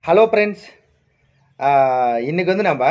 hello friends இன்றைக்கி வந்து நம்ம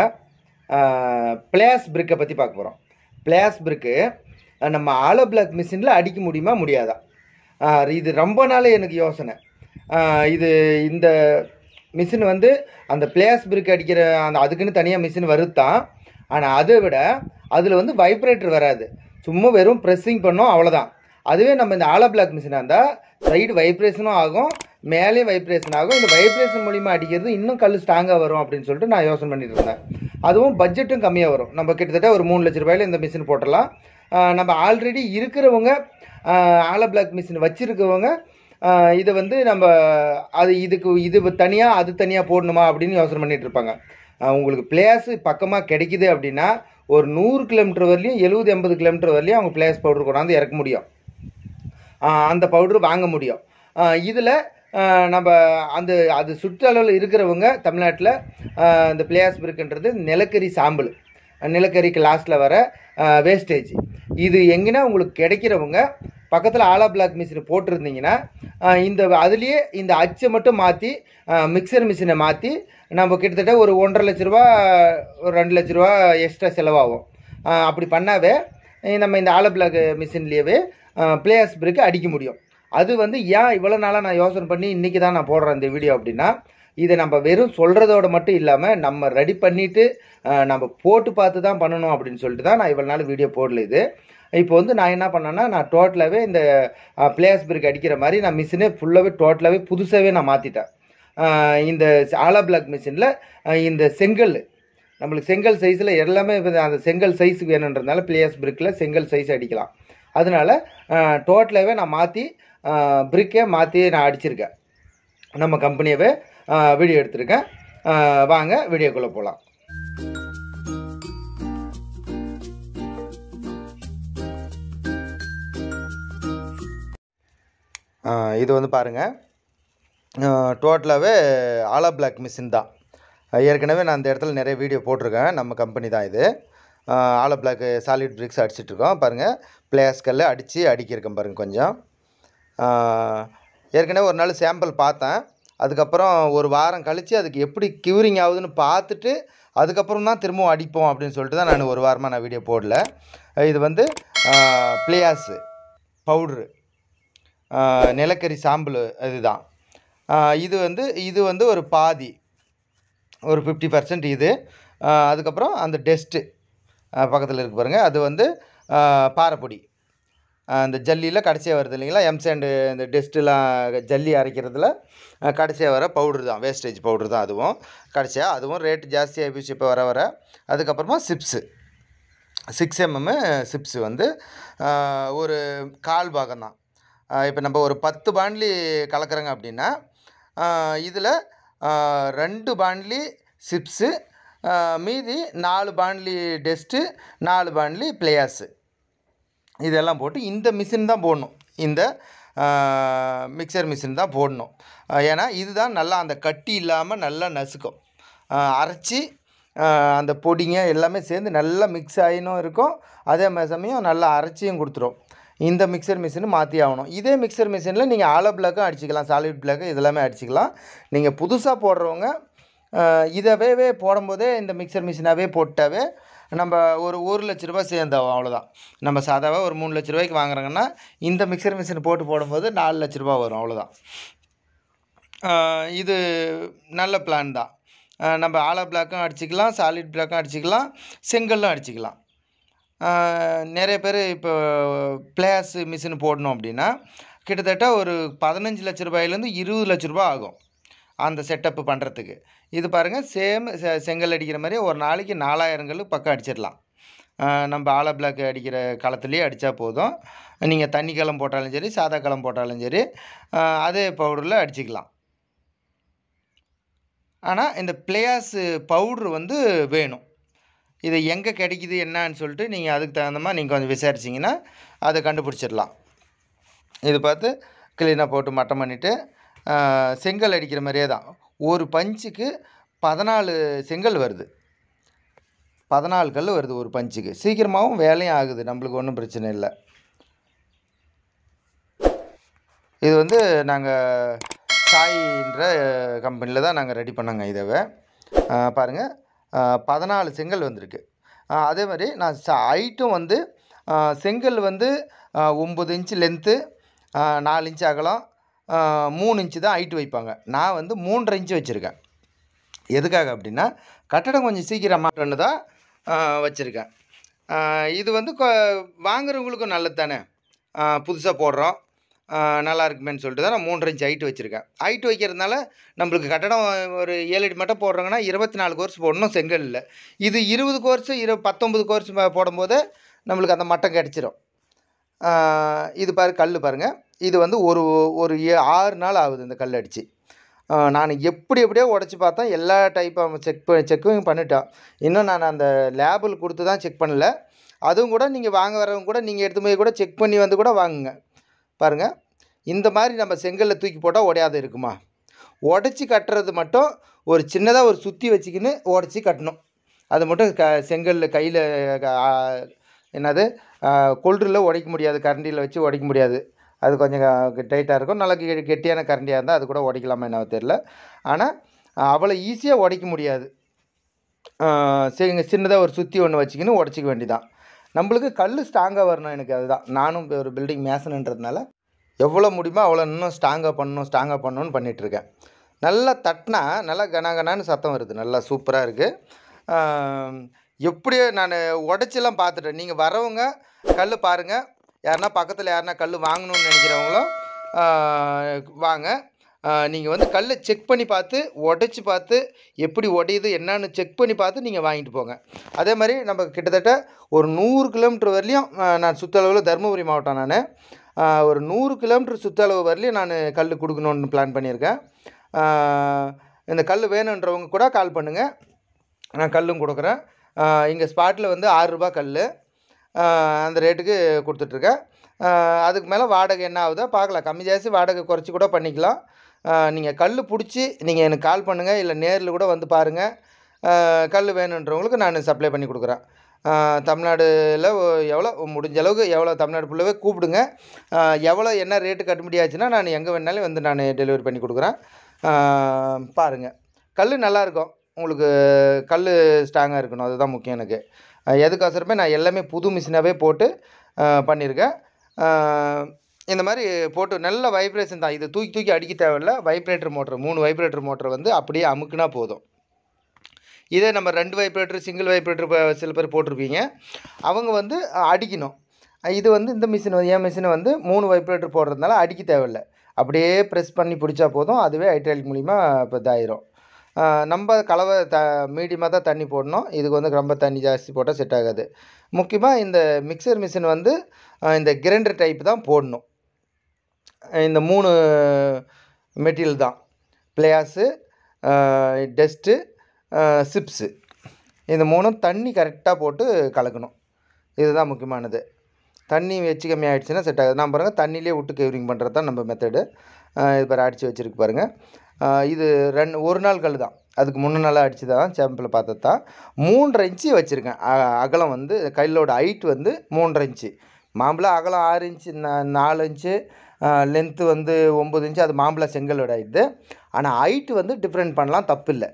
பிளேஸ் பிரிக்கை பற்றி பார்க்க போகிறோம் பிளேஸ் பிரிக்கு நம்ம ஆலோ பிளாக் மிஷினில் அடிக்க முடியுமா முடியாதா ஆஹ் இது ரொம்ப நாள் எனக்கு யோசனை ஆஹ் இது இந்த மிஷின் வந்து அந்த பிளேஸ் பிரிக் அடிக்கிற அந்த அதுக்குன்னு தனியாக மிஷின் வருது தான் ஆனால் அதை விட அதில் வந்து வைப்ரேட்டர் வராது சும்மா வெறும் ப்ரெஸ்ஸிங் பண்ணோம் அவ்வளோதான் அதுவே நம்ம இந்த ஆலோ பிளாக் மிஷினாக இருந்தால் சைடு வைப்ரேஷனும் ஆகும் மேலே வைப்ரேஷன் ஆகும் இந்த வைப்ரேஷன் மூலிமா அடிக்கிறது இன்னும் கல் ஸ்ட்ராங்காக வரும் அப்படின்னு சொல்லிட்டு நான் யோசனை பண்ணிட்டு இருந்தேன் அதுவும் பட்ஜெட்டும் கம்மியாக வரும் நம்ம கிட்டத்தட்ட ஒரு மூணு லட்ச ரூபாயில இந்த மிஷின் போட்டுடலாம் ஆஹ் நம்ம ஆல்ரெடி இருக்கிறவங்க ஆலோ பிளாக் மிஷின் வச்சிருக்கவங்க ஆஹ் இதை வந்து நம்ம அது இதுக்கு இது தனியாக அது தனியாக போடணுமா அப்படின்னு யோசனை பண்ணிட்டு இருப்பாங்க ஆஹ் உங்களுக்கு பிளேஸ் பக்கமாக கிடைக்குது அப்படின்னா ஒரு நூறு கிலோமீட்டர் வரலையும் எழுபது எண்பது கிலோமீட்டர் வரலையும் அவங்க பிளேஸ் பவுடர் கொண்டாந்து இறக்க முடியும் ஆஹ் அந்த பவுடர் வாங்க முடியும் இதில் நம்ம அந்த அது சுற்றளவில் இருக்கிறவங்க தமிழ்நாட்டில் இந்த பிளேயர்ஸ் இருக்குன்றது நிலக்கரி சாம்பிள் நிலக்கரிக்கு லாஸ்ட்டில் வர வேஸ்டேஜ் இது எங்கன்னா உங்களுக்கு கிடைக்கிறவங்க பக்கத்தில் ஆலா பிளாக் மிஷின் போட்டிருந்தீங்கன்னா ஆஹ் இந்த அதுலேயே இந்த அச்சை மட்டும் மாற்றி மிக்சர் மிஷினை மாற்றி நம்ம கிட்டத்தட்ட ஒரு ஒன்றரை லட்ச ரூபா ஒரு ரெண்டு லட்ச ரூபா எக்ஸ்ட்ரா செலவாகும் ஆஹ் அப்படி பண்ணாவே அஹ் நம்ம இந்த ஆலோ பிளாக் மிஷின்லேயே பிளேயர்ஸ் பிறகு அடிக்க முடியும் அது வந்து ஏன் இவ்வளோ நாளாக நான் யோசனை பண்ணி இன்றைக்கி தான் நான் போடுறேன் இந்த வீடியோ அப்படின்னா இதை நம்ம வெறும் சொல்கிறதோட மட்டும் இல்லாமல் நம்ம ரெடி பண்ணிவிட்டு நம்ம போட்டு பார்த்து தான் பண்ணணும் அப்படின்னு சொல்லிட்டு தான் நான் இவ்வளோ நாள் வீடியோ போடல இது இப்போ வந்து நான் என்ன பண்ணேன்னா நான் டோட்டலாகவே இந்த பிளேயர்ஸ் பிறகு அடிக்கிற மாதிரி நான் மிஷினே ஃபுல்லாகவே டோட்டலாகவே புதுசாகவே நான் மாற்றிட்டேன் இந்த ஆலா பிளாக் மிஷினில் இந்த செங்கல் நம்மளுக்கு செங்கல் சைஸில் எல்லாமே இப்ப அந்த செங்கல் சைஸ் வேணுன்றதுனால பிளேயர்ஸ் பிரிக்கில் செங்கல் சைஸ் அடிக்கலாம் அதனால டோட்டலாகவே நான் மாற்றி பிரிக்கே மாற்றி நான் அடிச்சிருக்கேன் நம்ம கம்பெனியவே வீடியோ எடுத்திருக்கேன் ஆஹ் வாங்க வீடியோக்குள்ளே போகலாம் இது வந்து பாருங்கள் டோட்டலாகவே ஆலா பிளாக் மிஷின் தான் ஏற்கனவே நான் அந்த இடத்துல நிறைய வீடியோ போட்டிருக்கேன் நம்ம கம்பெனி தான் இது ஆலோ பிளாக் சாலிட் பிரிக்ஸ் அடிச்சிட்ருக்கோம் பாருங்கள் பிளேஸ்கல்ல அடித்து அடிக்கிருக்கேன் பாருங்கள் கொஞ்சம் ஏற்கனவே ஒரு நாள் சாம்பிள் பார்த்தேன் அதுக்கப்புறம் ஒரு வாரம் கழித்து அதுக்கு எப்படி க்யூரிங் ஆகுதுன்னு பார்த்துட்டு அதுக்கப்புறம் தான் திரும்பவும் அடிப்போம் அப்படின்னு சொல்லிட்டு தான் நான் ஒரு வாரமாக நான் வீடியோ போடல இது வந்து பிளேயாஸு பவுட்ரு நிலக்கரி சாம்பிள் இதுதான் இது வந்து இது வந்து ஒரு பாதி ஒரு ஃபிஃப்டி பர்சன்ட் இது அதுக்கப்புறம் அந்த டெஸ்ட்டு பக்கத்தில் இருக்கு பாருங்கள் அது வந்து பாறைப்பொடி அந்த ஜல்லியில் கடைசியாக வருது இல்லைங்களா எம்சேண்டு இந்த டெஸ்ட்டுலாம் ஜல்லி அரைக்கிறதுல கடைசியாக வர பவுட்ரு தான் வேஸ்டேஜ் பவுட்ரு தான் அதுவும் கடைசியாக அதுவும் ரேட்டு ஜாஸ்தியாக போச்சு இப்போ வர வர அதுக்கப்புறமா சிப்ஸு சிக்ஸ் எம்எம்மு சிப்ஸு வந்து ஒரு கால் பாகம் தான் இப்போ நம்ம ஒரு பத்து பாண்ட்லி கலக்கிறோங்க அப்படின்னா இதில் ரெண்டு பாண்ட்லி சிப்ஸு மீதி நாலு பாண்ட்லி டெஸ்ட்டு நாலு பாண்ட்லி பிளேயாஸு இதெல்லாம் போட்டு இந்த மிஷின் தான் போடணும் இந்த மிக்சர் மிஷின் தான் போடணும் ஏன்னா இதுதான் நல்லா அந்த கட்டி இல்லாமல் நல்லா நசுக்கும் அரைச்சி அந்த பொடிங்க எல்லாமே சேர்ந்து நல்லா மிக்ஸ் ஆகினும் இருக்கும் அதே சமயம் நல்லா அரைச்சியும் கொடுத்துரும் இந்த மிக்சர் மிஷினு மாற்றி ஆகணும் இதே மிக்சர் மிஷினில் நீங்கள் ஆலோ பிளாக்கும் அடிச்சிக்கலாம் சாலிட் பிளாக்கு இதெல்லாமே அடிச்சிக்கலாம் நீங்கள் புதுசாக போடுறவங்க இதவே போடும்போதே இந்த மிக்சர் மிஷினாகவே போட்டாவே நம்ம ஒரு ஒரு லட்ச ரூபா சேர்ந்தாகும் அவ்வளோதான் நம்ம சாதாவாக ஒரு மூணு லட்ச ரூபாய்க்கு வாங்குறாங்கன்னா இந்த மிக்சர் மிஷின் போட்டு போடும்போது நாலு லட்ச ரூபா வரும் அவ்வளோதான் இது நல்ல பிளான் தான் நம்ம ஆலோ பிளாக்கும் அடிச்சிக்கலாம் சாலிட் பிளாக்கும் அடிச்சிக்கலாம் செங்கல்லும் அடிச்சிக்கலாம் நிறைய பேர் இப்போ பிளேஸ் மிஷின் போடணும் அப்படின்னா கிட்டத்தட்ட ஒரு பதினஞ்சு லட்ச ரூபாயிலேருந்து இருபது லட்ச ரூபா ஆகும் அந்த செட்டப்பு பண்ணுறதுக்கு இது பாருங்கள் சேம் செ செங்கல் அடிக்கிற மாதிரி ஒரு நாளைக்கு நாலாயிரங்கள் பக்கம் அடிச்சிடலாம் நம்ம ஆலோ பிளாக் அடிக்கிற களத்துலேயே அடித்தா போதும் நீங்கள் தண்ணி களம் போட்டாலும் சரி சாதா களம் போட்டாலும் சரி அதே பவுடரில் அடிச்சிக்கலாம் ஆனால் இந்த பிளேயாஸு பவுட்ரு வந்து வேணும் இது எங்கே கிடைக்குது என்னான்னு சொல்லிட்டு நீங்கள் அதுக்கு தகுந்த மாதிரி நீங்கள் கொஞ்சம் விசாரிச்சிங்கன்னா அதை கண்டுபிடிச்சிடலாம் இது பார்த்து க்ளீனாக போட்டு மட்டம் பண்ணிவிட்டு செங்கல் அடிக்கிற மாதிரியே தான் ஒரு பஞ்சுக்கு பதினாலு செங்கல் வருது பதினாலு கல் வருது ஒரு பஞ்சுக்கு சீக்கிரமாகவும் வேலையும் ஆகுது நம்மளுக்கு ஒன்றும் பிரச்சனை இல்லை இது வந்து நாங்கள் சாயின்ற கம்பெனியில் தான் நாங்கள் ரெடி பண்ணோங்க இதவை பாருங்கள் பதினாலு செங்கல் வந்திருக்கு ஆஹ் அதே மாதிரி நான் ஹைட்டும் வந்து ஆஹ் செங்கல் வந்து ஆஹ் ஒம்பது இன்ச்சு லென்த்து நாலு இன்ச்சு அகலம் ஆஹ் மூணு இன்ச்சு தான் ஹைட்டு வைப்பாங்க நான் வந்து மூன்றரை இன்ச்சு வச்சுருக்கேன் எதுக்காக அப்படின்னா கட்டடம் கொஞ்சம் சீக்கிரமாகன்னு தான் வச்சுருக்கேன் இது வந்து கொ வாங்குறவங்களுக்கும் நல்லது தானே புதுசாக போடுறோம் ஆஹ் நல்லா இருக்குமேன்னு சொல்லிட்டு தான் நான் மூன்றரை இன்ச் ஹைட்டு வச்சுருக்கேன் ஹைட்டு வைக்கிறதுனால நம்மளுக்கு கட்டடம் ஒரு ஏழு அடி மட்டும் போடுறாங்கன்னா இருபத்தி நாலு கோர்ஸ் போடணும் செங்கல்ல இது இருபது கோர்ஸ் இரு பத்தொம்பது கோர்ஸ் போடும்போது நம்மளுக்கு அந்த மட்டம் கிடச்சிரும் ஆஹ் இது பாரு கல் பாருங்கள் இது வந்து ஒரு ஒரு ஏ ஆறு நாள் ஆகுது இந்த கல் அடித்து நான் எப்படி எப்படியோ உடச்சி பார்த்தேன் எல்லா டைப்பும் செக் செக்கும் பண்ணிட்டோம் இன்னும் நான் அந்த லேபிள் கொடுத்து தான் செக் பண்ணல அதுவும் கூட நீங்கள் வாங்க வரவங்க கூட நீங்கள் எடுத்து போய் கூட செக் பண்ணி வந்து கூட வாங்குங்க பாருங்கள் இந்த மாதிரி நம்ம செங்கல்ல தூக்கி போட்டால் உடையாத இருக்குமா உடச்சி கட்டுறது மட்டும் ஒரு சின்னதாக ஒரு சுற்றி வச்சுக்கின்னு உடச்சி கட்டணும் அது மட்டும் க செங்கல்ல கையில் என்னது கொல்றில் உடைக்க முடியாது கரண்டியில் வச்சு உடைக்க முடியாது அது கொஞ்சம் டைட்டாக இருக்கும் நல்லா கெ- கெட்டியான கரண்டியாக இருந்தால் அது கூட உடைக்கலாமா என்ன தெரில ஆனால் அவ்வளோ ஈஸியாக உடைக்க முடியாது சரிங்க சின்னதாக ஒரு சுற்றி ஒன்று வச்சுக்கின்னு உடச்சிக்க வேண்டியதான் நம்மளுக்கு கல் ஸ்ட்ராங்காக வரணும் எனக்கு அதுதான் நானும் இப்ப ஒரு பில்டிங் மேசன்ன்றதுனால எவ்வளோ முடியுமோ அவ்வளோ இன்னும் ஸ்ட்ராங்காக பண்ணணும் ஸ்ட்ராங்காக பண்ணணும்னு பண்ணிகிட்ருக்கேன் நல்லா தட்டினா நல்லா கனகனான்னு சத்தம் வருது நல்லா சூப்பராக இருக்குது எப்படியோ நான் உடச்செல்லாம் பார்த்துட்டேன் நீங்கள் வரவங்க கல் பாருங்கள் யாருன்னா பக்கத்தில் யாருன்னா கல் வாங்கணும்னு நினைக்கிறவங்களும் ஆஹ், வாங்க நீங்கள் வந்து கல்லை செக் பண்ணி பார்த்து உடச்சி பார்த்து எப்படி உடையுது என்னன்னு செக் பண்ணி பார்த்து நீங்கள் வாங்கிட்டு போங்க அதே மாதிரி நம்ம கிட்டத்தட்ட ஒரு நூறு கிலோமீட்டர் வரலையும் ஆஹ், நான் சுற்றளவில் தருமபுரி மாவட்டம் நான் ஒரு நூறு கிலோமீட்டர் சுற்றளவு வரலையும் நான் கல் கொடுக்கணுன்னு பிளான் பண்ணியிருக்கேன் ஆஹ், இந்த கல் வேணுன்றவங்க கூட கால் பண்ணுங்கள் நான் கல்லும் கொடுக்குறேன் இங்கே ஸ்பாட்டில் வந்து ஆறுரூபா கல் அந்த ரேட்டுக்கு கொடுத்துட்ருக்கேன் அதுக்கு மேலே வாடகை என்ன ஆகுதோ பார்க்கலாம் கம்மி ஜாஸ்தி வாடகை குறைச்சி கூட பண்ணிக்கலாம் நீங்கள் கல் பிடிச்சி நீங்கள் எனக்கு கால் பண்ணுங்கள் இல்லை நேரில் கூட வந்து பாருங்கள் கல் வேணுன்றவங்களுக்கு நான் சப்ளை பண்ணி கொடுக்குறேன் தமிழ்நாடுல எவ்வளோ முடிஞ்ச அளவுக்கு எவ்வளோ தமிழ்நாடு ஃபுல்லாகவே கூப்பிடுங்க ஆஹ் எவ்வளோ என்ன ரேட்டு கட்டுப்படி ஆச்சுன்னா நான் எங்கே வேணாலும் வந்து நான் டெலிவரி பண்ணி கொடுக்குறேன் பாருங்கள் கல் நல்லாயிருக்கும் உங்களுக்கு கல் ஸ்ட்ராங்காக இருக்கணும் அதுதான் முக்கியம் எனக்கு அஹ் எதுக்கோசரமே நான் எல்லாமே புது மிஷினாகவே போட்டு அஹ் பண்ணியிருக்கேன் அஹ் இந்த மாதிரி போட்டு நல்ல வைப்ரேஷன் தான் இது தூக்கி தூக்கி அடிக்க தேவையில்ல வைப்ரேட்டர் மோட்டர் மூணு வைப்ரேட்டர் மோட்டர் வந்து அப்படியே அமுக்குனா போதும் இதே நம்ம ரெண்டு வைப்ரேட்டர் சிங்கிள் வைப்ரேட்டர் சில பேர் போட்டிருப்பீங்க அவங்க வந்து அஹ், அடிக்கணும் அஹ் இது வந்து இந்த மிஷின் என் மிஷினை வந்து மூணு வைப்ரேட்டர் போடுறதுனால அடிக்க தேவையில்ல அப்படியே ப்ரெஸ் பண்ணி பிடிச்சா போதும் அதுவே ஹைட்ராலிக் மூலிமா இப்போ இதாயிரும் ஆஹ் நம்ம கலவை த மீடியமாக தான் தண்ணி போடணும் இதுக்கு வந்து ரொம்ப தண்ணி ஜாஸ்தி போட்டால் செட் ஆகாது முக்கியமாக இந்த மிக்சர் மிஷின் வந்து ஆஹ் இந்த கிரைண்டர் டைப் தான் போடணும் இந்த மூணு மெட்டீரியல் தான் பிளேயாஸு டஸ்ட்டு சிப்ஸு இந்த மூணும் தண்ணி கரெக்டாக போட்டு கலக்கணும் இதுதான் முக்கியமானது தண்ணி வச்சு கம்மி ஆகிடுச்சுன்னா செட் ஆகுது நான் பாருங்கள் தண்ணியிலே விட்டு கெவரிங் பண்ணுறது தான் நம்ம மெத்தடு இது பாரு அடித்து வச்சுருக்கு பாருங்கள் ஆஹ் இது ரெண்டு ஒரு நாள் கல் தான் அதுக்கு முன்ன நாளாக அடிச்சு தான் சாம்பிள் பார்த்தது தான் மூன்றரை இன்ச்சு வச்சுருக்கேன் அ- அகலம் வந்து கல்லோட ஹைட் வந்து மூன்றரை இன்ச்சு மாம்பழம் அகலம் ஆறு இன்ச்சு நா- நாலு இன்ச்சு லென்த்து வந்து ஒம்பது இன்ச்சு அது மாம்பழ செங்கலோட ஹைட்டு ஆனால் ஹைட்டு வந்து டிஃப்ரெண்ட் பண்ணலாம் தப்பு இல்லை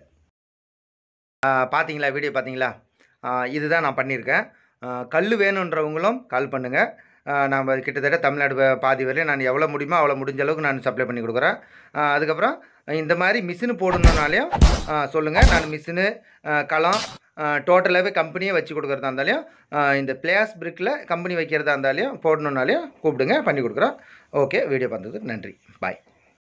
பார்த்தீங்களா வீடியோ பார்த்தீங்களா இதுதான் நான் பண்ணியிருக்கேன் கல் வேணுன்றவங்களும் கால் பண்ணுங்கள் நம்ம கிட்டத்தட்ட தமிழ்நாடு பா- பாதி வரையும் நான் எவ்வளோ முடியுமோ அவ்வளோ முடிஞ்ச அளவுக்கு நான் சப்ளை பண்ணி கொடுக்குறேன் ஆஹ் அதுக்கப்புறம் இந்த மாதிரி மிஷினு போடணுன்னாலையும் சொல்லுங்கள் நான் மிஷினு களம் டோட்டலாகவே கம்பெனியே வச்சு கொடுக்குறதா இருந்தாலையும் ஆஹ் இந்த பிளேஸ் பிரிக்கில் கம்பெனி வைக்கிறதா இருந்தாலையும் போடணுன்னாலையும் கூப்பிடுங்க பண்ணி கொடுக்குறோம் ஓகே வீடியோ பார்த்ததுக்கு நன்றி பாய்